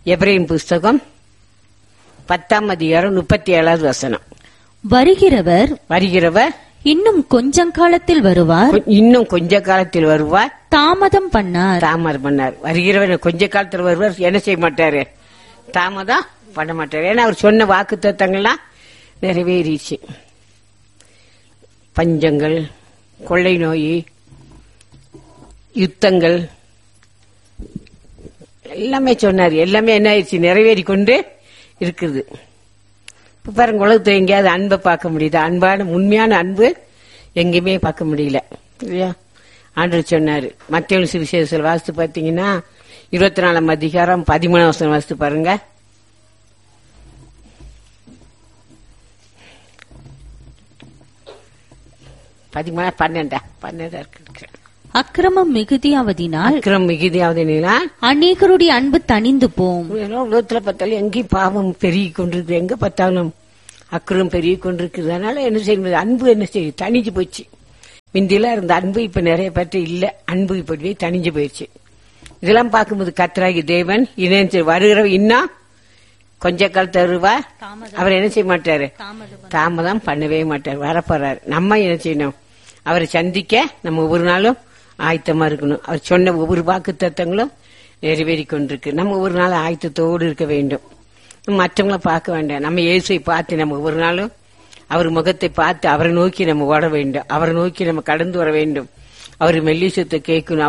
Ephrem புஸ்தகம் பத்தாம் அதிகாரம் முப்பத்தி ஏழாவது வசனம் வருகிறவர் வருகிறவர் இன்னும் கொஞ்சம் காலத்தில் வருவார் கொ- இன்னும் கொஞ்ச காலத்தில் வருவார் தாமதம் பண்ணார் தாமதம் பண்ணார் வருகிறவர் கொஞ்ச காலத்தில் வருவார் என்ன செய்ய மாட்டாரு தாமதம் பண்ண மாட்டாரு ஏன்னா அவர் சொன்ன வாக்கு தத்தங்கள்லாம் நிறைவேறிச்சு பஞ்சங்கள் கொள்ளை நோய் யுத்தங்கள் எல்லாமே சொன்னார் எல்லாமே என்ன ஆயிடுச்சு நிறைவேறி கொண்டு இருக்குது இப்ப பாருங்க உலகத்துல எங்கேயாவது அன்பை பார்க்க முடியுதா அன்பான உண்மையான அன்பு எங்கேயுமே பார்க்க முடியல இல்லையா ஆண்டவர் சொன்னாரு மத்திய சுவிசேஷத்தில் வாசித்து பார்த்தீங்கன்னா இருபத்தி நாலாம் அதிகாரம் பதிமூணாம் வருஷம் வாசித்து பாருங்க பதிமூணா பன்னெண்டா பன்னெண்டா இருக்கு அக்கிரமம் மிகுதியாவதினால் அக்கிரம் மிகுதியாவது என்னன்னா அநேகருடைய அன்பு தணிந்து போம் உலகத்துல பார்த்தாலும் எங்கேயும் பாவம் பெருகி கொண்டிருக்கு எங்க பார்த்தாலும் அக்கிரம் பெருகி கொண்டிருக்குது அதனால என்ன செய்யுது அன்பு என்ன செய்யுது தணிஞ்சு போச்சு முந்தியெல்லாம் இருந்த அன்பு இப்ப நிறைய பேர்ட்ட இல்ல அன்பு இப்படி தணிஞ்சு போயிடுச்சு இதெல்லாம் பார்க்கும்போது கத்ராகி தேவன் இணைந்து வருகிற இன்னும் கொஞ்ச காலத்து வருவா அவர் என்ன செய்ய மாட்டாரு தாமதம் பண்ணவே மாட்டார் வரப்போறாரு நம்ம என்ன செய்யணும் அவரை சந்திக்க நம்ம ஒவ்வொரு நாளும் ஆயத்தமா இருக்கணும் அவர் சொன்ன ஒவ்வொரு வாக்கு தத்தங்களும் நிறைவேறி கொண்டிருக்கு நம்ம ஒவ்வொரு நாள் ஆயத்தத்தோடு இருக்க வேண்டும் நம்ம மற்றவங்கள பார்க்க வேண்டாம் நம்ம இயேசுவை பார்த்து நம்ம ஒவ்வொரு நாளும் அவர் முகத்தை பார்த்து அவரை நோக்கி நம்ம ஓட வேண்டும் அவரை நோக்கி நம்ம கடந்து வர வேண்டும் அவர் மெல்லிசத்தை கேட்கணும்